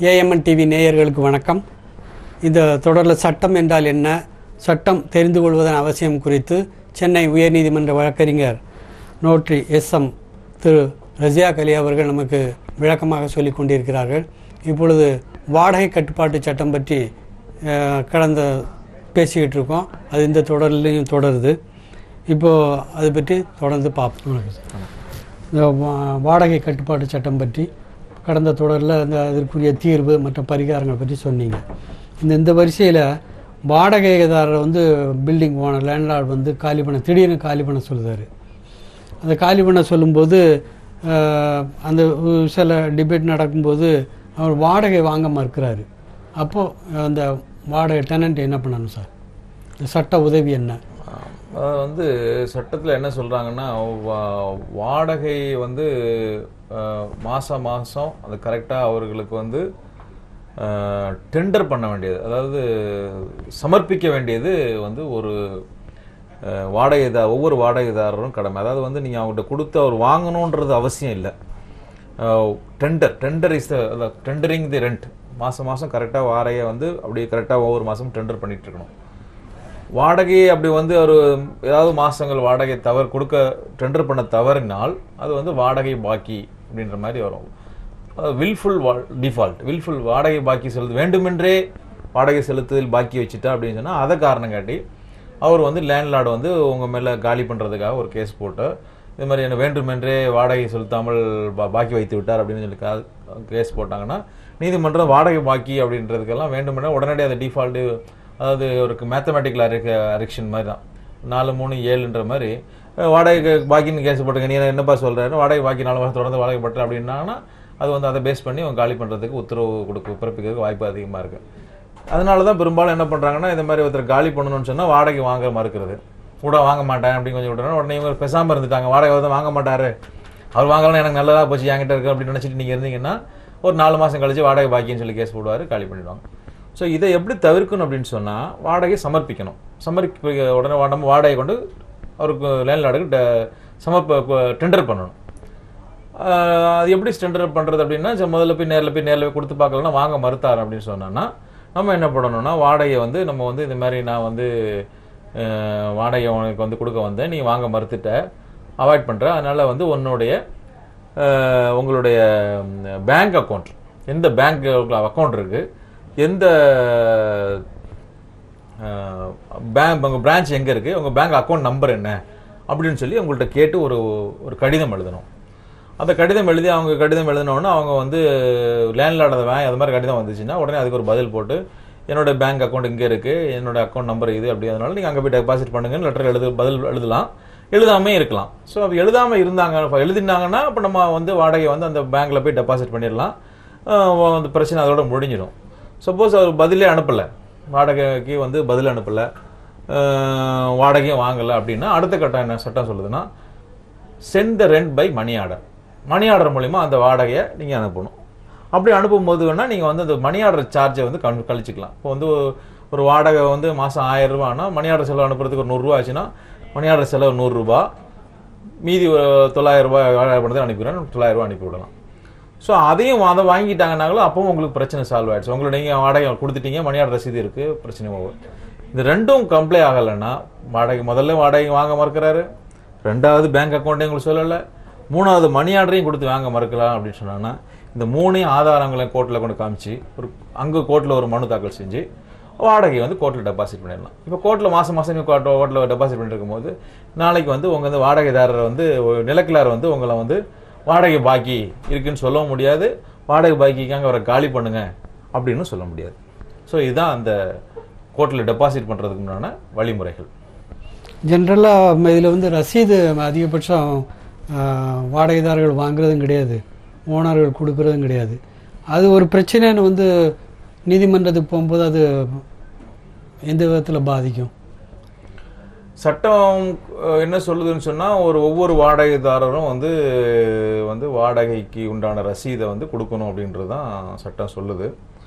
AMN TV நேயர்களுக்கு வணக்கம் இந்த தொடரில் சட்டம் என்றால் என்ன சட்டம் தெரிந்து கொள்வதன் அவசியம் குறித்து சென்னை உயர்நீதிமன்ற வழக்கறிஞர் நோட்ரி எஸ் எம் திரு ரஜியா கலி அவர்கள் நமக்கு விளக்கமாக சொல்லிக் கொண்டிருக்கிறார்கள் இப்பொழுது வாடகை கட்டுப்பாட்டு சட்டம் பற்றி அஹ், கடந்த பேசிக்கிட்டு இருக்கோம் அது இந்த தொடர்லையும் தொடருது இப்போது அதை பற்றி தொடர்ந்து பார்ப்போம் இந்த வா- வாடகை கட்டுப்பாட்டு சட்டம் பற்றி கடந்த தொடரில் அந்த அதற்குரிய தீர்வு மற்ற பரிகாரங்கள் பற்றி சொன்னீங்க இந்த இந்த வரிசையில் வாடகைதாரர் வந்து பில்டிங் ஓனர் லேண்ட்லார்ட் வந்து காலி பண்ண திடீர்னு காலி பண்ண சொல்லுதாரு அந்த காலி பண்ண சொல்லும்போது அஹ், அந்த ஒரு சில டிபேட் நடக்கும்போது அவர் வாடகை வாங்க மறுக்கிறாரு அப்போது அந்த வாடகை டெனண்ட் என்ன பண்ணணும் சார் இந்த சட்ட உதவி என்ன அதாவது வந்து சட்டத்தில் என்ன சொல்கிறாங்கன்னா வாடகை வந்து அஹ், மாசம் மாதம் அது கரெக்டாக அவர்களுக்கு வந்து டெண்டர் பண்ண வேண்டியது அதாவது சமர்ப்பிக்க வேண்டியது வந்து ஒரு அஹ், வாடகைதா ஒவ்வொரு வாடகைதாரரும் கடமை அதாவது வந்து நீங்கள் அவங்ககிட்ட கொடுத்து அவர் வாங்கணுன்றது அவசியம் இல்லை tender tender is the tendering the rent மாதம் மாதம் கரெக்டாக வாடகையை வந்து அப்படியே கரெக்டாக ஒவ்வொரு மாதமும் டெண்டர் பண்ணிட்டு இருக்கணும் வாடகை அப்படி வந்து ஒரு ஏதாவது மாசங்கள் வாடகை தவறு கொடுக்க டெண்டர் பண்ண தவறினால் அது வந்து வாடகை பாக்கி அப்படின்ற மாதிரி வரும் வில்ஃபுல் டிஃபால்ட் வில்ஃபுல் வாடகை பாக்கி செலுத்து வேண்டுமென்றே வாடகை செலுத்துதல் பாக்கி வச்சுட்டா அப்படின்னு சொன்னா அதை காரணம் காட்டி அவர் வந்து லேண்ட்லார்டு வந்து உங்க மேல காலி பண்றதுக்காக ஒரு கேஸ் போட்டு இது மாதிரி என்ன வேண்டுமென்றே வாடகை செலுத்தாமல் பா- பாக்கி வைத்து விட்டார் அப்படின்னு சொல்லி கேஸ் போட்டாங்கன்னா நீதிமன்றம் வாடகை பாக்கி அப்படின்றதுக்கெல்லாம் வேண்டுமென்றே உடனடியாக அதை டிஃபால்ட்டு அதாவது ஒரு மேத்தமெட்டிக்கல் அரிக்க அரிக்ஷன் மாதிரி தான் நாலு மூணு ஏழுன்ற மாதிரி அஹ், வாடகை பாக்கின்னு கேஸ் போட்டுங்க நீ என்னப்பா சொல்றாரு வாடகை பாக்கி நாலு மாதம் தொடர்ந்து வாடகை பட்டு அப்படின்னாங்கன்னா அது வந்து அதை பேஸ் பண்ணி அவங்க காலி பண்றதுக்கு உத்தரவு கொடுக்க பிறப்பிக்கிறதுக்கு வாய்ப்பு அதிகமா இருக்கு அதனால தான் பெரும்பாலும் என்ன பண்றாங்கன்னா இந்த மாதிரி ஒருத்தர் காலி பண்ணணும்னு சொன்னா வாடகை வாங்க மறுக்கிறது கூட வாங்க மாட்டேன் அப்படின்னு கொஞ்சம் விட்டுறோம் உடனே இவங்க பேசாம இருந்துட்டாங்க வாடகை வந்து வாங்க மாட்டாரு அவர் வாங்கலாம் எனக்கு நல்லதா போச்சு என்கிட்ட இருக்கு அப்படின்னு நினைச்சிட்டு நீங்க இருந்தீங்கன்னா ஒரு நாலு மாசம் கழிச்சு வாடகை பாக்கின்னு சொல்லி கேஸ் போடுவாரு காலி பண்ணிடுவாங்க ஸோ இதை எப்படி தவிர்க்கணும் அப்படின்னு சொன்னா வாடகை சமர்ப்பிக்கணும் சமர்ப்பி உடனே நம்ம வாடகை கொண்டு அவருக்கு லேண்ட்லார்டுக்கு சமர்ப்ப டெண்டர் பண்ணணும் ஆஹ் அது எப்படி டெண்டர் பண்றது அப்படின்னா சரி, முதல்ல போய் நேரில் போய் நேரில் போய் கொடுத்து பார்க்கலன்னா வாங்க மறுத்தார் அப்படின்னு சொன்னோன்னா நம்ம என்ன பண்ணணும்னா வாடகையை வந்து நம்ம வந்து இந்த மாதிரி நான் வந்து ஆஹ், வாடகை உனக்கு வந்து கொடுக்க வந்தேன் நீ வாங்க மறுத்துட்ட அவாய்ட் பண்ற அதனால வந்து உன்னுடைய ஆஹ், உங்களுடைய பேங்க் அக்கௌண்ட் எந்த பேங்க் அக்கௌண்ட் இருக்கு எந்த பேங்க் உங்கள் பிரான்ச் எங்கே இருக்குது உங்கள் பேங்க் அக்கௌண்ட் நம்பர் என்ன அப்படின்னு சொல்லி உங்கள்கிட்ட கேட்டு ஒரு ஒரு கடிதம் எழுதணும் அந்த கடிதம் எழுதி அவங்க கடிதம் எழுதினோடனே அவங்க வந்து லேண்ட்லார்ட் அதை வாங்கி அது மாதிரி கடிதம் வந்துச்சுன்னா உடனே அதுக்கு ஒரு பதில் போட்டு என்னோட பேங்க் அக்கௌண்ட் இங்கே இருக்குது என்னோட அக்கௌண்ட் நம்பர் இது அப்படி அதனால நீங்கள் அங்கே போய் டெபாசிட் பண்ணுங்கன்னு லெட்டர் எழுது பதில் எழுதலாம் எழுதாமே இருக்கலாம் ஸோ அப்படி எழுதாமல் இருந்தாங்க இப்ப எழுதினாங்கன்னா இப்போ நம்ம வந்து வாடகை வந்து அந்த பேங்க்கில் போய் டெபாசிட் பண்ணிடலாம் ஆஹ் அந்த பிரச்சனை அதோட முடிஞ்சிடும் சப்போஸ் அவர் பதிலே அனுப்பலை வாடகைக்கு வந்து பதில் அனுப்பலை வாடகையும் வாங்கலை அப்படின்னா அடுத்த கட்டம் என்ன சட்டம் சொல்லுதுன்னா send the rent by money order money order மூலிமா அந்த வாடகையை நீங்கள் அனுப்பணும் அப்படி அனுப்பும்போது வேணால் நீங்கள் வந்து அந்த மணி ஆர்டர் சார்ஜை வந்து கண் கழிச்சிக்கலாம் இப்போ வந்து ஒரு வாடகை வந்து மாதம் ஆயிரம் ரூபான்னா மணி ஆர்டர் செலவு அனுப்புறதுக்கு ஒரு நூறுரூவா ஆச்சுன்னா மணி ஆர்டர் செலவு நூறுரூபா மீதி ஒரு தொள்ளாயிரம் ரூபாய் வாடகை பணத்தை அனுப்பிடுறேன் தொள்ளாயிரம் ரூபாய் அனுப்பி விடலாம் ஸோ அதையும் அதை வாங்கிட்டாங்கனாலும் அப்பவும் உங்களுக்கு பிரச்சனை சால்வ் ஆயிடுச்சு உங்களுக்கு நீங்கள் வாடகை கொடுத்துட்டீங்க மணி ஆர்டர் ரசீது இருக்கு பிரச்சனை ஓவர் இந்த ரெண்டும் கம்ப்ளை ஆகலைன்னா வாடகை முதல்ல வாடகை வாங்க மறுக்கிறாரு ரெண்டாவது பேங்க் அக்கௌண்ட்டையும் உங்களுக்கு சொல்லலை மூணாவது மணி ஆர்டரையும் கொடுத்து வாங்க மறுக்கலாம் அப்படின்னு சொன்னாங்கன்னா இந்த மூணையும் ஆதாரங்களை கோர்ட்டில் கொண்டு காமிச்சு ஒரு அங்கே கோர்ட்டில் ஒரு மனு தாக்கல் செஞ்சு வாடகை வந்து கோர்ட்டில் டெபாசிட் பண்ணிடலாம் இப்போ கோர்ட்டில் மாதம் மாதம் நீங்கள் கோர்ட்டில் டெபாசிட் பண்ணிட்டு இருக்கும்போது நாளைக்கு வந்து உங்கள் வந்து வாடகைதாரர் வந்து ஒரு நிலக்கிழார் வந்து உங்களை வந்து வாடகை பாக்கி இருக்குன்னு சொல்லவும் முடியாது வாடகை பாக்கிக்காங்க அவரை காலி பண்ணுங்க அப்படின்னு சொல்ல முடியாது ஸோ இதுதான் அந்த கோர்ட்டில் டெபாசிட் பண்ணுறதுக்கு முன்னான வழிமுறைகள் ஜென்ரலாக இதில் வந்து ரசீது அதிகபட்சம் ஆஹ், வாடகைதாரர்கள் வாங்குறதும் கிடையாது ஓனர்கள் கொடுக்கறதும் கிடையாது அது ஒரு பிரச்சனைன்னு வந்து நீதிமன்றத்துக்கு போகும்போது அது எந்த விதத்தில் பாதிக்கும் சட்டம் அஹ், என்ன சொல்லுதுன்னு சொன்னா ஒரு ஒவ்வொரு வாடகைதாரரும் வந்து வந்து வாடகைக்கு உண்டான ரசீதை வந்து கொடுக்கணும் அப்படின்றது தான் சட்டம் சொல்லுது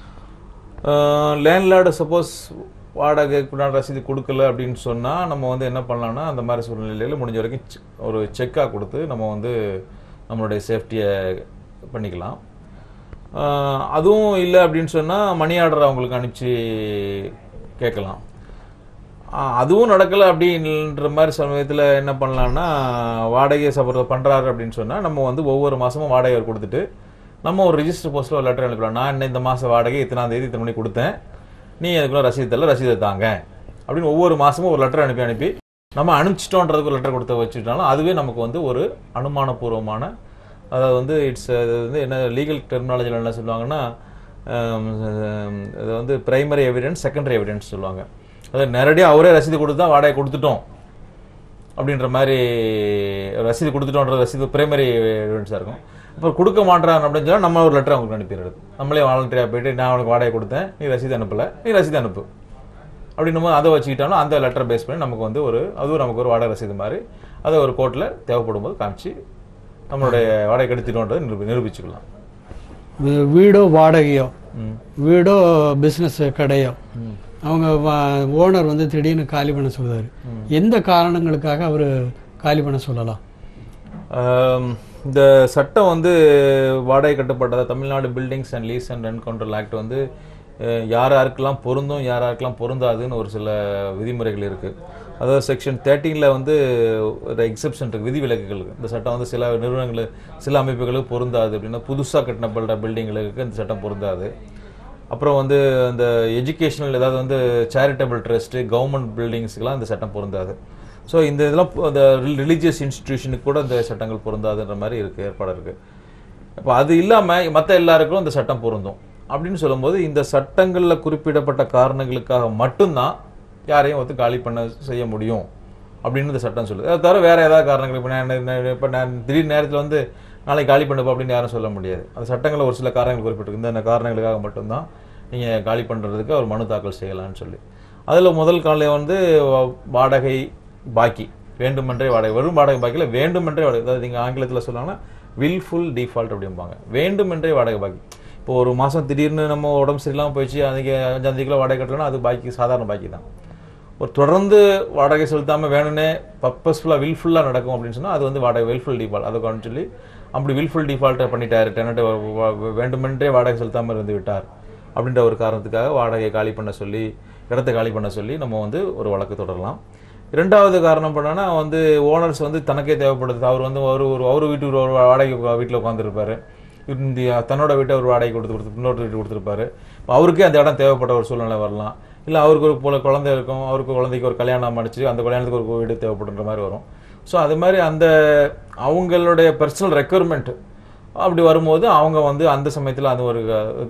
லேண்ட்லார்டு சப்போஸ் வாடகைக்கு உண்டான ரசீது கொடுக்கல அப்படின்னு சொன்னா நம்ம வந்து என்ன பண்ணலாம்னா அந்த மாதிரி சூழ்நிலையில முடிஞ்ச வரைக்கும் செ- ஒரு செக்காக கொடுத்து நம்ம வந்து நம்மளுடைய சேஃப்டியை பண்ணிக்கலாம் ஆஹ் அதுவும் இல்லை அப்படின்னு சொன்னால் மணி ஆர்டர் அவங்களுக்கு அனுப்பிச்சு கேட்கலாம் ஆஹ் அதுவும் நடக்கலை அப்படின்ற மாதிரி சமயத்தில் என்ன பண்ணலாம்னா வாடகை சப்போர்ட் பண்ணுறாரு அப்படின்னு சொன்னால் நம்ம வந்து ஒவ்வொரு மாதமும் வாடகை கொடுத்துட்டு நம்ம ஒரு ரிஜிஸ்டர் போஸ்ட்டில் ஒரு லெட்டர் அனுப்பலாம் நான் என்ன இந்த மாதம் வாடகை இத்தனாம் தேதி இத்தனை மணி கொடுத்தேன் நீ அதுக்குள்ள ரசீது தரல ரசீதை தாங்க அப்படின்னு ஒவ்வொரு மாதமும் ஒரு லெட்டர் அனுப்பி அனுப்பி நம்ம அனுப்பிச்சிட்டோன்றதுக்கு ஒரு லெட்டர் கொடுத்து வச்சுட்டாலும் அதுவே நமக்கு வந்து ஒரு அனுமானபூர்வமான அதாவது வந்து இட்ஸ் அது வந்து என்ன லீகல் டெர்மினாலஜியில் என்ன சொல்லுவாங்கன்னா ஆம், அது வந்து பிரைமரி எவிடன்ஸ் செகண்டரி எவிடன்ஸ் சொல்லுவாங்க அதாவது நேரடியாக அவரே ரசீது கொடுத்து தான் வாடகை கொடுத்துட்டோம் அப்படின்ற மாதிரி ரசீது கொடுத்துட்டோன்ற ரசீது பிரைமரி எவிடன்ஸாக இருக்கும் அப்புறம் கொடுக்க மாட்டான் அப்படின்னு சொன்னா நம்ம ஒரு லெட்டர் அவங்களுக்கு அனுப்பிடுறது நம்மளே வாலண்டரியாக போயிட்டு நான் உனக்கு வாடகை கொடுத்தேன் நீ ரசீது அனுப்பல நீ ரசீது அனுப்பு அப்படின்னும் போது அதை வச்சுக்கிட்டாலும் அந்த லெட்டர் பேஸ் பண்ணி நமக்கு வந்து ஒரு அதுவும் நமக்கு ஒரு வாடகை ரசீது மாதிரி அதை ஒரு கோர்ட்டில் தேவைப்படும் போது காமிச்சு நம்மளுடைய வாடகை எடுத்துட்டோன்றதை நிரூபி நிரூபிச்சுக்கலாம் வீ- வீடோ வாடகையோ ம். வீடோ பிஸ்னஸ் கடையோ அவங்க ஓனர் வந்து திடீர்னு காலி பண்ண சொல்றாரு எந்த காரணங்களுக்காக அவர் காலி பண்ண சொல்லலாம் ஆம், இந்த சட்டம் வந்து வாடகை கட்டுப்பட்டதா Tamil Nadu buildings and lease and rent control act வந்து அஹ், யார் யாருக்கெல்லாம் பொருந்தும் யார் யாருக்கெல்லாம் பொருந்தாதுன்னு ஒரு சில விதிமுறைகள் இருக்கு அதாவது செக்ஷன் தேர்ட்டீனில் வந்து ஒரு எக்ஸெப்ஷன் இருக்கு விதிவிலக்குகள் இருக்கு இந்த சட்டம் வந்து சில நிறுவனங்கள் சில அமைப்புகளுக்கு பொருந்தாது அப்படின்னா புதுசாக கட்டணப்படுற பில்டிங்களுக்கு இந்த சட்டம் பொருந்தாது அப்புறம் வந்து அந்த எஜுகேஷனல் ஏதாவது வந்து சேரிட்டபிள் ட்ரஸ்ட்டு கவர்மெண்ட் பில்டிங்ஸ்க்கெலாம் இந்த சட்டம் பொருந்தாது ஸோ இந்த இதெல்லாம் பொ- அந்த ரிலீஜியஸ் இன்ஸ்டிடியூஷனுக்கு கூட இந்த சட்டங்கள் பொருந்தாதுன்ற மாதிரி இருக்குது ஏற்பாடு இருக்குது அப்போ அது இல்லாமல் மற்ற எல்லாருக்கும் இந்த சட்டம் பொருந்தும் அப்படின்னு சொல்லும்போது இந்த சட்டங்களில் குறிப்பிடப்பட்ட காரணங்களுக்காக மட்டும்தான் யாரையும் வந்து காலி பண்ண செய்ய முடியும் அப்படின்னு இந்த சட்டம் சொல்லுது அதை தவிர வேற ஏதாவது காரணங்கள் இப்போ நான் இப்போ நான் திடீர் நேரத்தில் வந்து நாளைக்கு காலி பண்ணுப்பா அப்படின்னு யாரும் சொல்ல முடியாது அந்த சட்டங்களில் ஒரு சில காரணங்கள் குறிப்பிட்டிருக்கு இந்த காரணங்களுக்காக மட்டும்தான் நீங்கள் காலி பண்ணுறதுக்கு அவர் மனு தாக்கல் செய்யலாம்னு சொல்லி அதில் முதல் காலையில் வந்து வா- வாடகை பாக்கி வேண்டுமென்றே வாடகை வெறும் வாடகை பாக்கியில் வேண்டுமென்றே வாடகை அதாவது நீங்கள் ஆங்கிலத்தில் சொன்னாங்கன்னா வில்ஃபுல் டிஃபால்ட் அப்படிம்பாங்க வேண்டுமென்றே வாடகை பாக்கி இப்போ ஒரு மாதம் திடீர்னு நம்ம உடம்பு சரியில்லாமல் போயிடுச்சு அதுக்கு அஞ்சாந்தேதி கிலோ வாடகை கட்டலன்னா அது பாக்கி சாதாரண பாக்கி தான் ஒரு தொடர்ந்து வாடகை செலுத்தாமல் வேணும்னே பர்பஸ்ஃபுல்லாக வில்ஃபுல்லாக நடக்கும் அப்படின்னு சொன்னால் அது வந்து வாடகை வில்ஃபுல் டிஃபால்ட் அதை கொண்டு சொல்லி அப்படி வில்ஃபுல் டிஃபால்ட்டை பண்ணிட்டார் டெனட் வேண்டுமென்றே வாடகை செலுத்தாமல் இருந்து விட்டார் அப்படின்ற ஒரு காரணத்துக்காக வாடகையை காலி பண்ண சொல்லி இடத்தை காலி பண்ண சொல்லி நம்ம வந்து ஒரு வழக்கு தொடரலாம் இரண்டாவது காரணம் பண்ணனா வந்து ஓனர்ஸ் வந்து தனக்கே தேவைப்படுது அவர் வந்து ஒரு ஒரு அவர் வீட்டுக்கு ஒரு வாடகை வீட்டில் உட்காந்துருப்பாரு இந்த தன்னோட வீட்டை ஒரு வாடகை கொடுத்து கொடுத்து இன்னொரு வீட்டு கொடுத்துருப்பாரு இப்ப அவருக்கே அந்த இடம் தேவைப்பட்ட ஒரு சூழ்நிலை வரலாம் இல்லை அவருக்கு ஒரு போல குழந்தை இருக்கும் அவருக்கு குழந்தைக்கு ஒரு கல்யாணம் அடிச்சு அந்த கல்யாணத்துக்கு ஒரு வீடு தேவைப்படுன்ற மாதிரி வரும் ஸோ அது மாதிரி அந்த அவங்களுடைய பர்சனல் ரெக்குயர்மெண்ட் அப்படி வரும்போது அவங்க வந்து அந்த சமயத்தில் அது ஒரு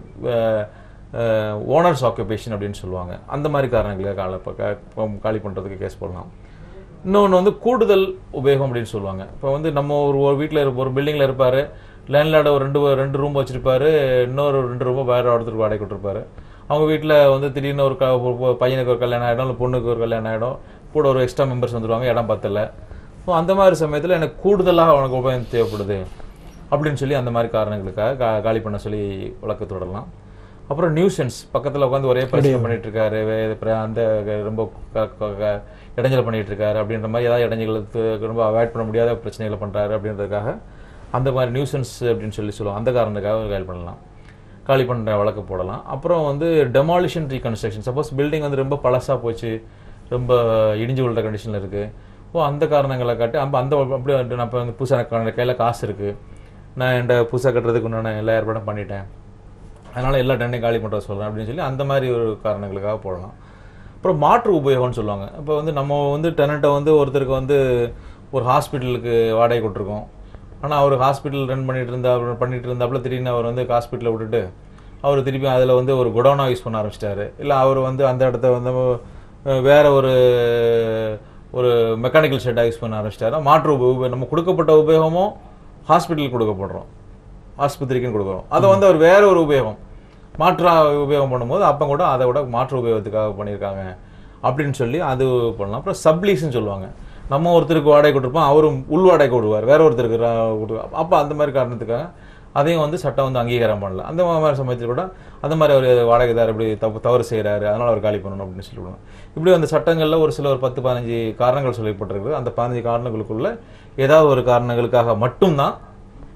ஓனர்ஸ் ஆக்குபேஷன் அப்படின்னு சொல்லுவாங்க அந்த மாதிரி காரணங்களுக்காக கால ப- க- காலி பண்ணுறதுக்கு கேஸ் போடலாம் இன்னொன்று வந்து கூடுதல் உபயோகம் அப்படின்னு சொல்லுவாங்க இப்போ வந்து நம்ம ஒரு ஒரு வீட்டில் இருப்ப ஒரு பில்டிங்கில் இருப்பார் லேண்ட்லார்டு ஒரு ரெண்டு ரெண்டு ரூம் வச்சிருப்பாரு இன்னொரு ரெண்டு ரூம் வேறு ஒருத்தருக்கு வாடகை கொடுத்துருப்பாரு அவங்க வீட்டில் வந்து திடீர்னு ஒரு க ஒரு பொ- பையனுக்கு ஒரு கல்யாணம் ஆகிடும் இல்லை பொண்ணுக்கு ஒரு கல்யாணம் ஆகிடும் கூட ஒரு எக்ஸ்ட்ரா மெம்பர்ஸ் வந்துருவாங்க இடம் பத்தல ஸோ அந்த மாதிரி சமயத்தில் எனக்கு கூடுதலாக அவனுக்கு உபயோகம் தேவைப்படுது அப்படின்னு சொல்லி அந்த மாதிரி காரணங்களுக்காக கா- காலி பண்ண சொல்லி வழக்கு தொடரலாம் அப்புறம் நியூசன்ஸ் பக்கத்தில் உட்காந்து ஒரே பிரச்சனை பண்ணிட்டு இருக்காரு வே- அப்புறம் அந்த க- ரொம்ப க- க- க- இடைஞ்சல் பண்ணிட்டு இருக்காரு அப்படின்ற மாதிரி ஏதாவது இடைஞ்சல்களுக்கு ரொம்ப அவாய்ட் பண்ண முடியாத பிரச்சனைகளை பண்றாரு அப்படின்றதுக்காக அந்த மாதிரி நியூசன்ஸ் அப்படின்னு சொல்லி சொல்லுவோம் அந்த காரணத்துக்காக காலி பண்ணலாம் காலி பண்ணுற வழக்கு போடலாம் அப்புறம் வந்து டெமாலிஷன் ரீகன்ஸ்ட்ரக்ஷன் சப்போஸ் பில்டிங் வந்து ரொம்ப பழசாக போச்சு ரொம்ப இடிஞ்சு விழுற கண்டிஷனில் இருக்குது ஓ அந்த காரணங்களை காட்டி அப்போ அந்த அப்படியே வந்து நான் இப்போ வந்து புதுசாக எனக்கு கையில் காசு இருக்குது நான் என்கிட்ட புதுசாக கட்டுறதுக்கு உண்டான எல்லா ஏற்பாடும் பண்ணிட்டேன் அதனால் எல்லா டென்னையும் காலி பண்ணுற சொல்கிறேன் அப்படின்னு சொல்லி அந்த மாதிரி ஒரு காரணங்களுக்காக போடலாம் அப்புறம் மாற்று உபயோகம்னு சொல்லுவாங்க இப்போ வந்து நம்ம வந்து டெனண்ட்டை வந்து ஒருத்தருக்கு வந்து ஒரு ஹாஸ்பிட்டலுக்கு வாடகை கொடுத்துருக்கோம் ஆனால் அவர் ஹாஸ்பிட்டல் ரன் பண்ணிட்டு இருந்தா பண்ணிட்டு இருந்தாப்புல திடீர்னு அவர் வந்து ஹாஸ்பிட்டலை விட்டுட்டு அவர் திருப்பி அதில் வந்து ஒரு குடோனா யூஸ் பண்ண ஆரம்பிச்சிட்டாரு இல்லை அவர் வந்து அந்த இடத்த வந்து அஹ், வேற ஒரு ஒரு மெக்கானிக்கல் ஷெட்டாக யூஸ் பண்ண ஆரம்பிச்சிட்டாரு மாற்று உபயோகம் நம்ம கொடுக்கப்பட்ட உபயோகமும் ஹாஸ்பிட்டலுக்கு கொடுக்கப்படுறோம் ஆஸ்பத்திரிக்குன்னு கொடுக்குறோம் அதை வந்து அவர் வேற ஒரு உபயோகம் மாற்றா உபயோகம் பண்ணும்போது அப்போ கூட அதை விட மாற்று உபயோகத்துக்காக பண்ணியிருக்காங்க அப்படின்னு சொல்லி அது பண்ணலாம் அப்புறம் சப்லீஸ்ன்னு சொல்லுவாங்க நம்ம ஒருத்தருக்கு வாடகை கொடுத்துருப்போம் அவரும் உள் வாடகை கொடுவார் வேற ஒருத்தருக்கு ரா- கொடுப்பார் அப்போ அந்த மாதிரி காரணத்துக்காக அதையும் வந்து சட்டம் வந்து அங்கீகாரம் பண்ணல அந்த மாதிரி சமயத்தில் கூட அந்த மாதிரி அவர் வாடகைதார் இப்படி தப்பு தவறு செய்கிறாரு அதனால் அவர் காலி பண்ணணும் அப்படின்னு சொல்லிவிடுவோம் இப்படி அந்த சட்டங்களில் ஒரு சில ஒரு பத்து பதினஞ்சு காரணங்கள் சொல்லப்பட்டிருக்கு அந்த பதினஞ்சு காரணங்களுக்குள்ள ஏதாவது ஒரு காரணங்களுக்காக மட்டும்தான்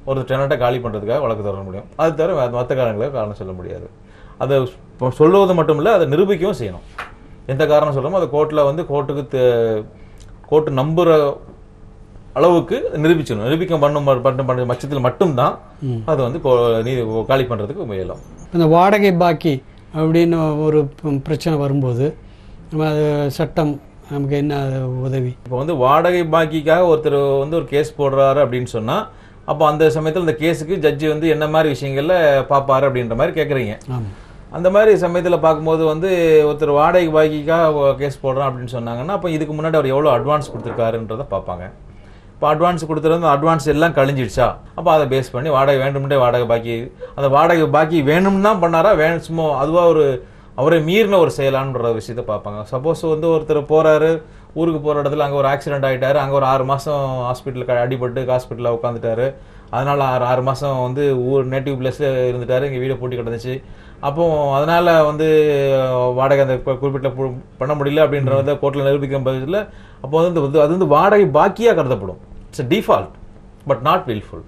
ஒரு டெனட்டை காலி பண்ணுறதுக்காக வழக்கு தொடர முடியும் அது தவிர வேற மற்ற காரணங்களுக்கு காரணம் சொல்ல முடியாது அதை இப்போ சொல்லுவது மட்டும் இல்லை அதை நிரூபிக்கவும் செய்யணும் எந்த காரணம் சொல்கிறோமோ அதை கோர்ட்டில் வந்து கோர்ட்டுக்கு கோர்ட்டு நம்புகிற அளவுக்கு நிரூபிச்சிடணும் நிரூபிக்க பண்ணும் பண்ண பண்ண பட்சத்தில் மட்டும்தான் அது வந்து கோ- நீதி காலி பண்ணுறதுக்கு முயலும் இந்த வாடகை பாக்கி அப்படின்னு ஒரு ப- பிரச்சனை வரும்போது நம்ம அது சட்டம் நமக்கு என்ன உதவி இப்போ வந்து வாடகை பாக்கிக்காக ஒருத்தர் வந்து ஒரு கேஸ் போடுறாரு அப்படின்னு சொன்னா அப்போ அந்த சமயத்தில் இந்த கேஸுக்கு ஜட்ஜி வந்து என்ன மாதிரி விஷயங்கள்ல பார்ப்பாரு அப்படின்ற மாதிரி கேட்குறீங்க ஆமாம் அந்த மாதிரி சமயத்தில் பார்க்கும்போது வந்து ஒருத்தர் வாடகை பாக்கிக்காக கேஸ் போடுறான் அப்படின்னு சொன்னாங்கன்னா அப்போ இதுக்கு முன்னாடி அவர் எவ்வளோ அட்வான்ஸ் கொடுத்துருக்காருன்றதை பார்ப்பாங்க இப்போ அட்வான்ஸ் கொடுத்துருந்து அட்வான்ஸ் எல்லாம் கழிஞ்சிடுச்சா அப்போ அதை பேஸ் பண்ணி வாடகை வேண்டும்ன்றே வாடகை பாக்கி அந்த வாடகை பாக்கி வேணும்னு தான் பண்ணாரா வேணும் சும்மா அதுவாக ஒரு அவரை மீறின ஒரு செயலான்ற விஷயத்தை பார்ப்பாங்க சப்போஸ் வந்து ஒருத்தர் போறாரு ஊருக்கு போகிற இடத்துல அங்கே ஒரு ஆக்சிடென்ட் ஆகிட்டாரு அங்கே ஒரு ஆறு மாதம் ஹாஸ்பிட்டலுக்கு அடிபட்டு ஹாஸ்பிட்டலில் உட்காந்துட்டாரு அதனால ஆறு ஆறு மாதம் வந்து ஊர் நேட்டிவ் பிளேஸில் இருந்துட்டாரு இங்கே வீடை பூட்டி கிடந்துச்சு அப்போ அதனால வந்து வாடகை அந்த கு- குறிப்பிட்ட பு- பண்ண முடியல அப்படின்றத கோர்ட்டில் நிரூபிக்கும் பட்சத்தில் அப்போ வந்து வந்து அது வந்து வாடகை பாக்கியாக கருதப்படும் it's default but not wilful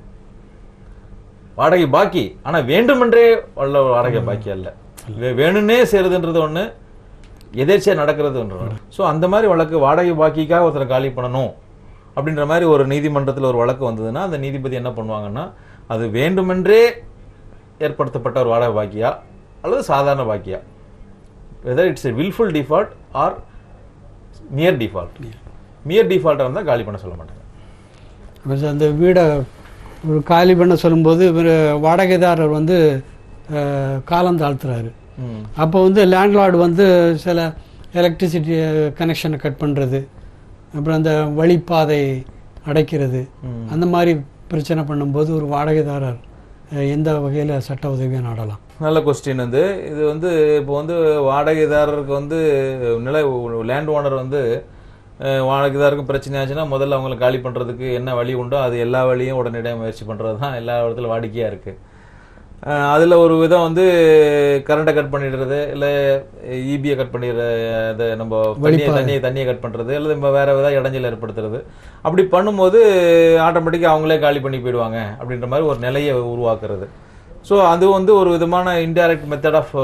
வாடகை பாக்கி ஆனா வேண்டுமென்றே உள்ள வாடகை பாக்கி அல்ல வே- வேணும்னே செய்யறதுன்றது ஒண்ணு எதேர்ச்சியா நடக்கிறது ஒன்று ஸோ அந்த மாதிரி வழக்கு வாடகை பாக்கிக்காக ஒருத்தரை காலி பண்ணணும் அப்படின்ற மாதிரி ஒரு நீதிமன்றத்தில் ஒரு வழக்கு வந்ததுன்னா அந்த நீதிபதி என்ன பண்ணுவாங்கன்னா அது வேண்டுமென்றே ஏற்படுத்தப்பட்ட ஒரு வாடகை பாக்கியா அல்லது சாதாரண பாக்கியா whether it's a wilful default or mere default mere டிஃபால்ட்டாக இருந்தால் காலி பண்ண சொல்ல மாட்டாங்க அப்ப அந்த வீடை ஒரு காலி பண்ண சொல்லும்போது இவர் வாடகைதாரர் வந்து அஹ், காலம் தாழ்த்துறாரு ம் அப்போ வந்து லேண்ட்லார்டு வந்து சில எலக்ட்ரிசிட்டி கனெக்ஷனை கட் பண்ணுறது அப்புறம் அந்த வழிப்பாதை அடைக்கிறது ம். அந்த மாதிரி பிரச்சனை பண்ணும்போது ஒரு வாடகைதாரர் அஹ், எந்த வகையில் சட்ட உதவியை நாடலாம் நல்ல கொஸ்டின் வந்து இது வந்து இப்போ வந்து வாடகைதாரருக்கு வந்து நில லேண்ட் ஓனர் வந்து அஹ், வாடகைதாருக்கு பிரச்சனை ஆச்சுன்னா முதல்ல அவங்களை காலி பண்ணுறதுக்கு என்ன வழி உண்டோ அது எல்லா வழியும் உடனடியாக முயற்சி பண்ணுறது தான் எல்லா இடத்துல வாடிக்கையாக இருக்குது அதில் ஒரு விதம் வந்து கரண்ட்டை கட் பண்ணிடுறது இல்லை ஈபியை கட் பண்ணிடுற அதை நம்ம தண்ணியை வழிப்பாதை. தண்ணியை தண்ணியை கட் பண்ணுறது இல்லை நம்ம வேற விதம் இடைஞ்சல் ஏற்படுத்துறது அப்படி பண்ணும்போது ஆட்டோமேட்டிக்காக அவங்களே காலி பண்ணி போயிடுவாங்க அப்படின்ற மாதிரி ஒரு நிலையை உருவாக்குறது ஸோ அது வந்து ஒரு விதமான இன்டைரக்ட் மெத்தட் ஆஃப்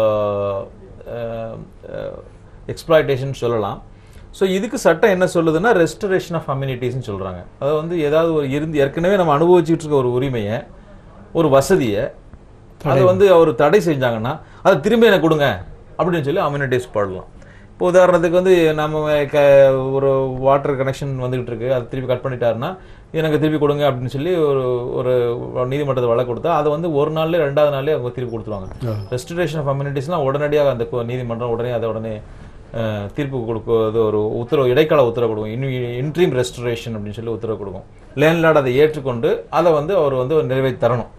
எக்ஸ்ப்ளாய்டேஷன் சொல்லலாம் ஸோ இதுக்கு சட்டம் என்ன சொல்லுதுன்னா ரெஸ்டரேஷன் ஆஃப் அம்யூனிட்டிஸ்னு சொல்கிறாங்க அது வந்து ஏதாவது ஒரு இருந்து ஏற்கனவே நம்ம அனுபவிச்சுட்டு இருக்க ஒரு உரிமையை ஒரு வசதியை அதை வந்து அவர் தடை செஞ்சாங்கன்னா அதை திரும்பி எனக்கு கொடுங்க அப்படின்னு சொல்லி அம்யூனிட்டிஸ் போடலாம் இப்போ உதாரணத்துக்கு வந்து நம்ம க ஒரு வாட்டர் கனெக்ஷன் வந்துகிட்டு இருக்கு அது திருப்பி கட் பண்ணிட்டாருன்னா எனக்கு திருப்பி கொடுங்க அப்படின்னு சொல்லி ஒரு ஒரு நீதிமன்றத்தை வழக்கு கொடுத்தா அதை வந்து ஒரு நாள்ல ரெண்டாவது நாள்லயே அவங்க திருப்பி கொடுத்துருவாங்க ரெஸ்டரேஷன் ஆஃப் அம்யூனிட்டிஸ்லாம் உடனடியாக அந்த கோ- நீதிமன்றம் உடனே அதை உடனே அஹ், தீர்ப்பு கொடுக்குறது ஒரு உத்தரவு இடைக்கால உத்தரவு கொடுக்கும் இன்ட்ரீம் ரெஸ்டரேஷன் அப்படின்னு சொல்லி உத்தரவு கொடுக்கும் லேண்ட்லார்ட் அதை ஏற்றுக்கொண்டு அதை வந்து அவர் வந்து நிறைவேற்றி தரணும்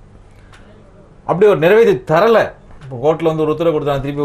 அப்படி ஒரு நிறைவேற்றி தரல இப்போ கோர்ட்டில் வந்து ஒரு உத்தரவு கொடுத்தாங்க திருப்பி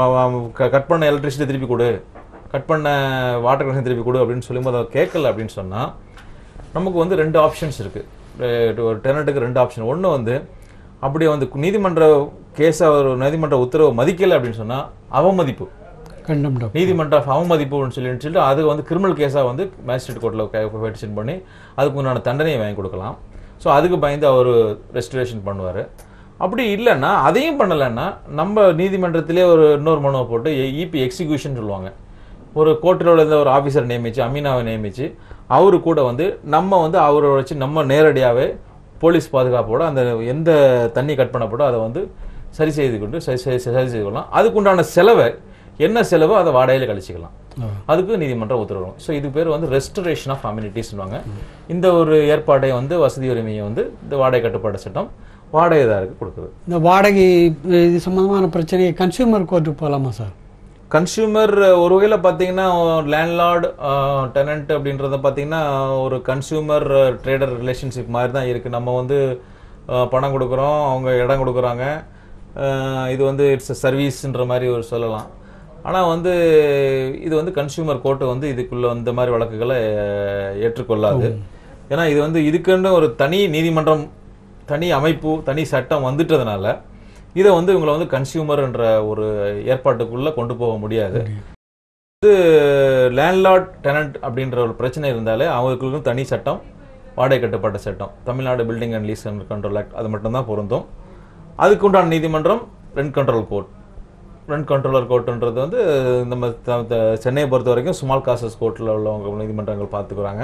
கட் பண்ண எலக்ட்ரிசிட்டி திருப்பி கொடு கட் பண்ண வாட்டர் கனெக்ஷன் திருப்பி கொடு அப்படின்னு சொல்லும்போது அதை கேட்கல அப்படின்னு சொன்னால் நமக்கு வந்து ரெண்டு ஆப்ஷன்ஸ் இருக்குது ஒரு டெனட்டுக்கு ரெண்டு ஆப்ஷன் ஒன்று வந்து அப்படி வந்து நீதிமன்ற கேஸை ஒரு நீதிமன்ற உத்தரவை மதிக்கலை அப்படின்னு சொன்னால் அவமதிப்பு கண்டம்டம் நீதிமன்ற அவமதிப்புன்னு சொல்லி சொல்லிட்டு அது வந்து கிரிமினல் கேஸாக வந்து மேஜிஸ்ட்ரேட் கோர்ட்டில் பெட்டிஷன் பண்ணி அதுக்கு உண்டான தண்டனையை வாங்கி கொடுக்கலாம் ஸோ அதுக்கு பயந்து அவர் ரெஸ்டரேஷன் பண்ணுவார் அப்படி இல்லைன்னா அதையும் பண்ணலைன்னா நம்ம நீதிமன்றத்திலே ஒரு இன்னொரு மனுவை போட்டு இபி எக்ஸிக்யூஷன் சொல்லுவாங்க ஒரு கோர்ட்டில் இருந்த ஒரு ஆஃபீஸர் நியமிச்சு அமீனாவை நியமிச்சு அவரு கூட வந்து நம்ம வந்து அவரை வச்சு நம்ம நேரடியாகவே போலீஸ் பாதுகாப்போட அந்த எந்த தண்ணி கட் பண்ணப்படோ அதை வந்து சரி செய்து கொண்டு சரி சரி சரி செய்து கொள்ளலாம் அதுக்குண்டான செலவை என்ன செலவோ அதை வாடகையில் கழிச்சிக்கலாம் அதுக்கு நீதிமன்றம் உத்தரவு ஸோ இது பேர் வந்து ரெஸ்டரேஷன் ஆஃப் அம்யூனிட்டிஸ்னுவாங்க இந்த ஒரு ஏற்பாட்டை வந்து வசதி உரிமையை வந்து இந்த வாடகை கட்டுப்பாடு சட்டம் வாடகைதாருக்கு கொடுக்குது இந்த வாடகை இது சம்பந்தமான பிரச்சனையை கன்சியூமர் கோர்ட்டுக்கு போகலாமா சார் கன்சியூமர் ஒரு வகையில் பார்த்தீங்கன்னா லேண்ட்லார்டு டெனன்ட் அப்படின்றத பார்த்தீங்கன்னா ஒரு கன்சியூமர் ட்ரேடர் ரிலேஷன்ஷிப் மாதிரி தான் இருக்குது நம்ம வந்து அஹ், பணம் கொடுக்குறோம் அவங்க இடம் கொடுக்குறாங்க அஹ், இது வந்து இட்ஸ் சர்வீஸ்ன்ற மாதிரி ஒரு சொல்லலாம் ஆனால் வந்து இது வந்து கன்சியூமர் கோர்ட்டு வந்து இதுக்குள்ள இந்த மாதிரி வழக்குகளை அஹ், ஏற்றுக்கொள்ளாது ஏன்னா இது வந்து இதுக்குன்னு ஒரு தனி நீதிமன்றம் தனி அமைப்பு தனி சட்டம் வந்துட்டதுனால இதை வந்து இவங்களை வந்து கன்சியூமர்ன்ற ஒரு ஏற்பாட்டுக்குள்ள கொண்டு போக முடியாது இது லேண்ட்லார்ட் டெனன்ட் அப்படின்ற ஒரு பிரச்சனை இருந்தாலே அவங்களுக்கும் தனி சட்டம் வாடகை கட்டுப்பாட்டு சட்டம் Tamil Nadu building and lease and control act அது மட்டும்தான் பொருந்தும் அதுக்குண்டான நீதிமன்றம் rent control court rent controller கோர்ட்டுன்றது வந்து நம்ம த- த- சென்னையை பொறுத்த வரைக்கும் ஸ்மால் காசஸ் கோர்ட்டில் உள்ளவங்க நீதிமன்றங்கள் பார்த்துக்குறாங்க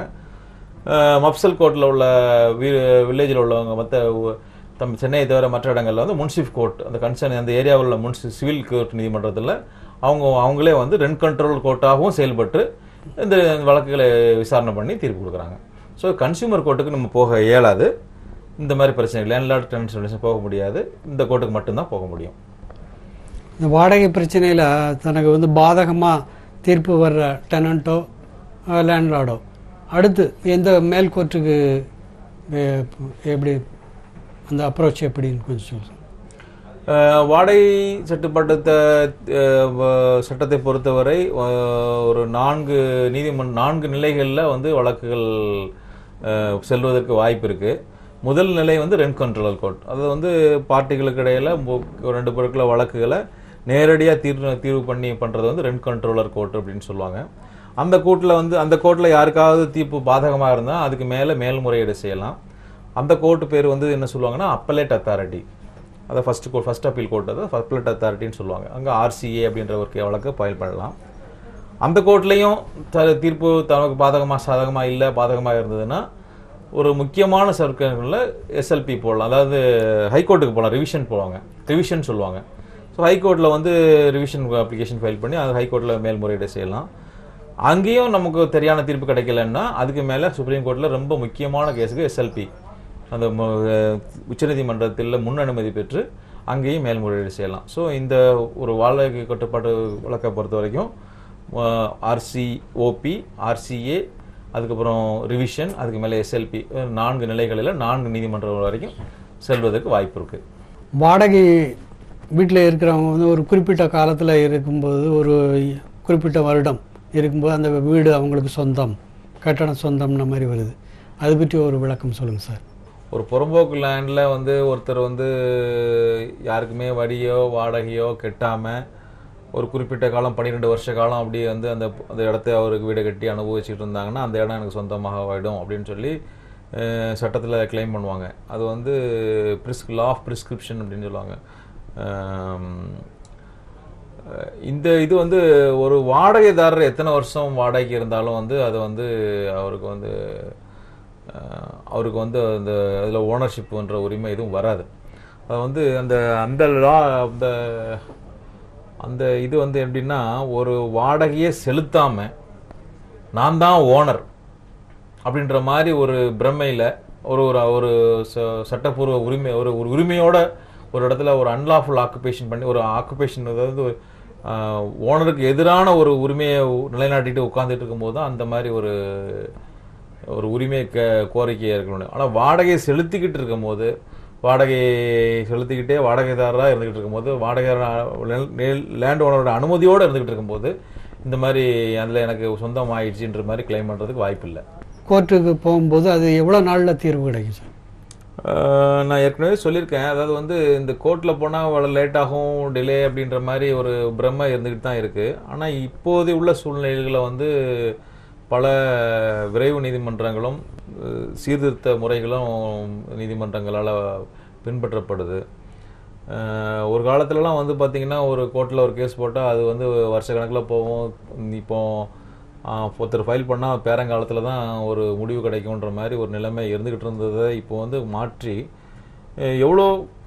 மப்சல் கோர்ட்டில் உள்ள வில்லேஜில் உள்ளவங்க மற்ற தம் சென்னையை தவிர மற்ற இடங்கள்ல வந்து முன்சிஃப் கோர்ட் அந்த கன்சர்ன் அந்த ஏரியாவில் உள்ள முன்சி சிவில் கோர்ட் நீதிமன்றத்தில் அவங்க அவங்களே வந்து ரெண்ட் கண்ட்ரோல் கோர்ட்டாகவும் செயல்பட்டு இந்த வழக்குகளை விசாரணை பண்ணி தீர்ப்பு கொடுக்குறாங்க ஸோ கன்சியூமர் கோர்ட்டுக்கு நம்ம போக இயலாது இந்த மாதிரி பிரச்சனை லேண்ட்லார்ட் டெனன்ட் சொல்யூஷன் போக முடியாது இந்த கோர்ட்டுக்கு மட்டும்தான் போக முடியும் இந்த வாடகை பிரச்சனையில் தனக்கு வந்து பாதகமாக தீர்ப்பு வர்ற டெனண்ட்டோ லேண்ட்லார்டோ அடுத்து எந்த மேல் கோர்ட்டுக்கு எ- எப்படி அந்த அப்ரோச் எப்படின்னு கொஞ்சம் சொல்லுங்கள் அஹ், வாடகை சட்டப்பட்டத்தை அஹ், வ- சட்டத்தை பொறுத்தவரை அஹ், ஒரு நான்கு நீதிமன்ற நான்கு நிலைகளில் வந்து வழக்குகள் அஹ், செல்வதற்கு வாய்ப்பு இருக்கு முதல் நிலை வந்து ரெண்ட் கண்ட்ரோலர் கோர்ட் அது வந்து பார்ட்டிகளுக்கு இடையில மு- ரெண்டு பொருட்கள வழக்குகளை நேரடியாக தீர்வு தீர்வு பண்ணி பண்றது வந்து ரெண்ட் கண்ட்ரோலர் கோர்ட் அப்படின்னு சொல்லுவாங்க அந்த கோர்ட்டில் வந்து அந்த கோர்ட்டில் யாருக்காவது தீர்ப்பு பாதகமாக இருந்தால் அதுக்கு மேலே மேல்முறையீடு செய்யலாம் அந்த கோர்ட் பேர் வந்து என்ன சொல்லுவாங்கன்னா அப்பலேட் அத்தாரிட்டி அதை first court first appeal court அதை அப்பலேட் அத்தாரிட்டின்னு சொல்லுவாங்க அங்கே ஆர்சிஏ அப்படின்ற ஒரு வழக்கு ஃபைல் பண்ணலாம் அந்த கோர்ட்லேயும் த தீர்ப்பு தனக்கு பாதகமாக சாதகமாக இல்லை பாதகமாக இருந்ததுன்னா ஒரு முக்கியமான சர்க்கிளில் எஸ்எல்பி போடலாம் அதாவது ஹைகோர்ட்டுக்கு போகலாம் ரிவிஷன் போவாங்க ரிவிஷன் சொல்லுவாங்க ஸோ ஹைகோர்ட்டில் வந்து ரிவிஷன் அப்ளிகேஷன் ஃபைல் பண்ணி அது ஹைகோர்ட்டில் மேல்முறையீடு செய்யலாம் அங்கேயும் நமக்கு சரியான தீர்ப்பு கிடைக்கலன்னா அதுக்கு மேலே சுப்ரீம் கோர்ட்டில் ரொம்ப முக்கியமான கேஸுக்கு எஸ்எல்பி அந்த மு- அஹ் உச்சநீதிமன்றத்தில் முன் அனுமதி பெற்று அங்கேயும் மேல்முறையீடு செய்யலாம் ஸோ இந்த ஒரு வாடகை கட்டுப்பாட்டு வழக்கை பொறுத்த வரைக்கும் ஆர்சி ஓபி ஆர்சிஏ அதுக்கப்புறம் ரிவிஷன் அதுக்கு மேலே எஸ்எல்பி நான்கு நிலைகளில் நான்கு நீதிமன்றம் வரைக்கும் செல்வதற்கு வாய்ப்பு இருக்குது வாடகை வீட்டில் இருக்கிறவங்க வந்து ஒரு குறிப்பிட்ட காலத்தில் இருக்கும்போது ஒரு குறிப்பிட்ட வருடம் இருக்கும்போது அந்த வீடு அவங்களுக்கு சொந்தம் கட்டணம் சொந்தம்ன மாதிரி வருது அது பற்றி ஒரு விளக்கம் சொல்லுங்கள் சார் ஒரு புறம்போக்கு லேண்டில் வந்து ஒருத்தர் வந்து யாருக்குமே வடியோ வாடகையோ கெட்டாமல் ஒரு குறிப்பிட்ட காலம் பன்னிரெண்டு வருஷ காலம் அப்படி வந்து அந்த அந்த இடத்த அவருக்கு வீடு கட்டி அனுபவிச்சுட்டு இருந்தாங்கன்னா அந்த இடம் எனக்கு சொந்தமாக ஆகிடும் அப்படின்னு சொல்லி சட்டத்தில் க்ளைம் பண்ணுவாங்க அது வந்து ப்ரிஸ்க் லா ஆஃப் ப்ரிஸ்கிரிப்ஷன் அப்படின்னு சொல்லுவாங்க ஆம், அஹ் இந்த இது வந்து ஒரு வாடகைதாரர் எத்தனை வருஷம் வாடகைக்கு இருந்தாலும் வந்து அது வந்து அவருக்கு வந்து அஹ், அவருக்கு வந்து அந்த அதில் ஓனர்ஷிப்ன்ற உரிமை எதுவும் வராது அது வந்து அந்த அந்த லா அந்த அந்த இது வந்து எப்படின்னா ஒரு வாடகையே செலுத்தாம நான் தான் ஓனர் அப்படின்ற மாதிரி ஒரு பிரமையில் ஒரு ஒரு ஒரு ச- சட்டப்பூர்வ உரிமை ஒரு ஒரு உரிமையோட ஒரு இடத்துல ஒரு அன்லாஃபுல் ஆக்குபேஷன் பண்ணி ஒரு ஆக்குபேஷன் அதாவது ஓனருக்கு எதிரான ஒரு உரிமையை நிலைநாட்டிட்டு உட்கார்ந்துட்டு இருக்கும்போது தான் அந்த மாதிரி ஒரு ஒரு உரிமை க கோரிக்கையாக இருக்கணும் ஆனால் வாடகையை செலுத்திக்கிட்டு இருக்கும்போது வாடகை செலுத்திக்கிட்டே வாடகைதாரராக இருந்துகிட்டு இருக்கும்போது வாடகை லேண்ட் ஓனரோட அனுமதியோடு இருந்துகிட்டு இருக்கும்போது இந்த மாதிரி அதில் எனக்கு சொந்தம் ஆயிடுச்சுன்ற மாதிரி கிளைம் பண்ணுறதுக்கு வாய்ப்பு இல்லை கோர்ட்டுக்கு போகும்போது அது எவ்வளோ நாளில் தீர்வு கிடைக்கும் சார் ஆஹ் நான் ஏற்கனவே சொல்லியிருக்கேன் அதாவது வந்து இந்த கோர்ட்டில் போனால் அவ்வளோ லேட் ஆகும் டிலே அப்படின்ற மாதிரி ஒரு பிரமை இருந்துக்கிட்டு தான் இருக்குது ஆனால் இப்போது உள்ள சூழ்நிலைகளில் வந்து பல விரைவு நீதிமன்றங்களும் அஹ், சீர்திருத்த முறைகளும் நீதிமன்றங்களால் பின்பற்றப்படுது ஆஹ், ஒரு காலத்துலலாம் வந்து பார்த்திங்கன்னா ஒரு கோர்ட்டில் ஒரு கேஸ் போட்டால் அது வந்து வருஷ கணக்கில் போகும் இப்போ ஆஹ், ஒருத்தர் ஃபைல் பண்ணால் பேரங்காலத்தில் தான் ஒரு முடிவு கிடைக்குன்ற மாதிரி ஒரு நிலைமை இருந்துக்கிட்டு இருந்ததை இப்போ வந்து மாற்றி அஹ், எவ்வளோ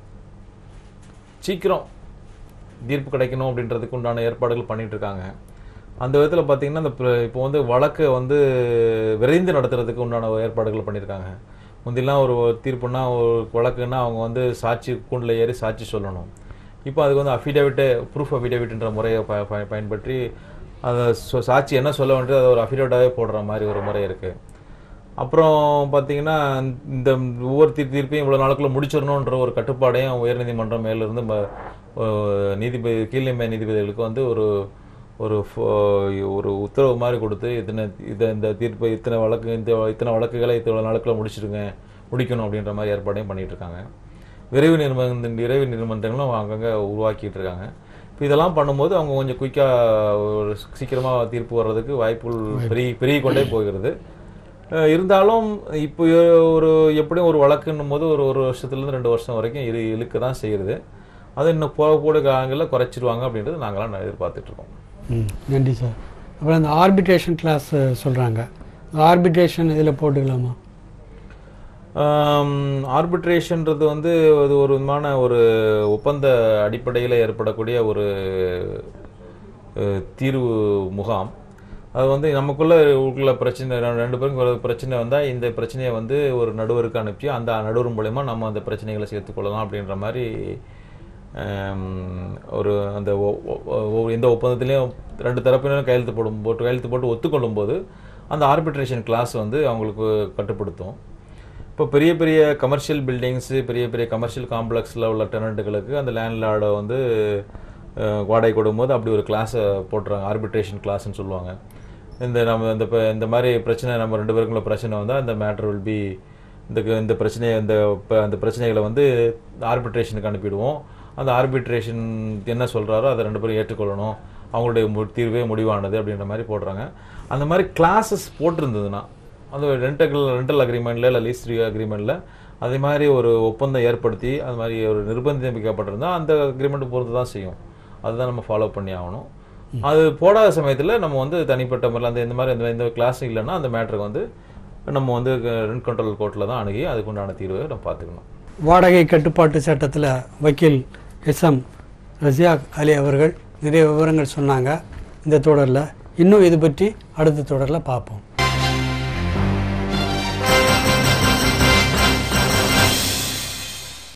சீக்கிரம் தீர்ப்பு கிடைக்கணும் அப்படின்றதுக்கு உண்டான ஏற்பாடுகள் பண்ணிட்டு இருக்காங்க அந்த விதத்தில் பார்த்தீங்கன்னா இந்த பிர- இப்போ வந்து வழக்கை வந்து விரைந்து நடத்துறதுக்கு உண்டான ஏற்பாடுகள் பண்ணியிருக்காங்க முந்திலாம் ஒரு தீர்ப்புனா ஒரு வழக்குன்னா அவங்க வந்து சாட்சி கூண்டில் ஏறி சாட்சி சொல்லணும் இப்போ அதுக்கு வந்து அஃபிடேவிட்டு ப்ரூஃப் அஃபிடேவிட்ன்ற முறையை ப ப- பயன்படுத்தி அதை சொ- சாட்சி என்ன சொல்ல வேண்டியது அதை ஒரு அஃபிடேவிட்டாகவே போடுற மாதிரி ஒரு முறை இருக்குது அப்புறம் பார்த்தீங்கன்னா இந்த ஒவ்வொரு தீர் தீர்ப்பையும் இவ்வளோ நாளுக்குள்ள முடிச்சிடணுன்ற ஒரு கட்டுப்பாடையும் உயர்நீதிமன்றம் மேலிருந்து ம- அஹ் நீதிபதி கீழ்நிலை நீதிபதிகளுக்கு வந்து ஒரு ஒரு ஃபோ- ஒரு உத்தரவு மாதிரி கொடுத்து இத்தனை இதை இந்த தீர்ப்பை இத்தனை வழக்கு இந்த இத்தனை வழக்குகளை இத்தனை நாளுக்குள்ள முடிச்சிடுங்க முடிக்கணும் அப்படின்ற மாதிரி ஏற்பாடையும் பண்ணிட்டு இருக்காங்க விரைவு நீதிமன்ற விரைவு நீதிமன்றங்களும் அங்கங்கே உருவாக்கிட்டு இருக்காங்க இப்போ இதெல்லாம் பண்ணும்போது அவங்க கொஞ்சம் குயிக்காக ஒரு சீக்கிரமாக தீர்ப்பு வர்றதுக்கு வாய்ப்புகள் பெரிய பெருகி கொண்டே போகிறது அஹ் இருந்தாலும் இப்போ ஒரு எப்படியும் ஒரு வழக்குன்னும் போது ஒரு ஒரு வருஷத்துலேருந்து ரெண்டு வருஷம் வரைக்கும் இரு இழுக்க தான் செய்யுது அது இன்னும் போக கூட காலங்களில் குறைச்சிருவாங்க அப்படின்றது நாங்களாம் எதிர்பார்த்துட்டு இருக்கோம் ம் நன்றி சார் அப்புறம் அந்த ஆர்பிட்ரேஷன் கிளாஸ் சொல்கிறாங்க ஆர்பிட்ரேஷன் இதில் போட்டுக்கலாமா ஆர்பிட்ரேஷன்றது வந்து அது ஒரு விதமான ஒரு ஒப்பந்த அடிப்படையில் ஏற்படக்கூடிய ஒரு அஹ், தீர்வு முகாம் அது வந்து நமக்குள்ள உள்ள பிரச்சனை ரெ- ரெண்டு பேருக்கும் ஒரு பிரச்சனை வந்தால் இந்த பிரச்சனையை வந்து ஒரு நடுவருக்கு அனுப்பி அந்த நடுவர் மூலயமா நம்ம அந்த பிரச்சனைகளை சேர்த்துக்கொள்ளலாம் அப்படின்ற மாதிரி ஆம், ஒரு அந்த ஒ- ஒ- ஒ- எந்த ஒப்பந்தத்திலையும் ரெண்டு தரப்பினரும் கையெழுத்து போடும் போட்டு கையெழுத்து போட்டு ஒத்துக்கொள்ளும் போது அந்த ஆர்பிட்ரேஷன் கிளாஸ் வந்து அவங்களுக்கு கட்டுப்படுத்தும் இப்போ பெரிய பெரிய கமர்ஷியல் பில்டிங்ஸு பெரிய பெரிய கமர்ஷியல் காம்ப்ளெக்ஸில் உள்ள டெனண்ட்டுகளுக்கு அந்த லேண்ட்லார்டை வந்து அஹ், வாடகை கொடுக்கும்போது அப்படி ஒரு கிளாஸை போட்டுறாங்க ஆர்பிட்ரேஷன் கிளாஸ்னு சொல்லுவாங்க இந்த நம்ம இந்த ப- இந்த மாதிரி பிரச்சனை நம்ம ரெண்டு பேருக்குள்ள பிரச்சனை வந்தால் இந்த மேட்டர் வில் பி இந்த க- இந்த பிரச்சனையை இந்த ப- அந்த பிரச்சனைகளை வந்து ஆர்பிட்ரேஷனுக்கு அனுப்பிடுவோம் அந்த ஆர்பிட்ரேஷன் என்ன சொல்கிறாரோ அதை ரெண்டு பேரும் ஏற்றுக்கொள்ளணும் அவங்களுடைய மு- தீர்வே முடிவானது அப்படின்ற மாதிரி போடுறாங்க அந்த மாதிரி கிளாஸஸ் போட்டிருந்ததுன்னா அந்த ரெண்டல் ரெண்டல் அக்ரிமெண்ட்ல இல்லை லீஸ் அக்ரிமெண்ட்ல அதே மாதிரி ஒரு ஒப்பந்தம் ஏற்படுத்தி அது மாதிரி ஒரு நிர்பந்திக்கப்பட்டிருந்தா அந்த அக்ரிமெண்ட் பொறுத்து தான் செய்யும் அதுதான் நம்ம ஃபாலோ பண்ணி ஆகணும் அது போடாத சமயத்தில் நம்ம வந்து தனிப்பட்ட முறையில் அந்த இந்த மாதிரி இந்த இந்த கிளாஸ் இல்லைன்னா அந்த மேட்டருக்கு வந்து நம்ம வந்து ரெண்ட் கண்ட்ரோல் கோர்ட்டில் தான் அணுகி அதுக்குண்டான தீர்வை நம்ம பார்த்துக்கணும் வாடகை கட்டுப்பாட்டு சட்டத்தில் வக்கீல் எஸ் எம் ரசியாக் அலி அவர்கள் நிறைய விவரங்கள் சொன்னாங்க இந்த தொடரில் இன்னும் இது பற்றி அடுத்த தொடரில் பார்ப்போம்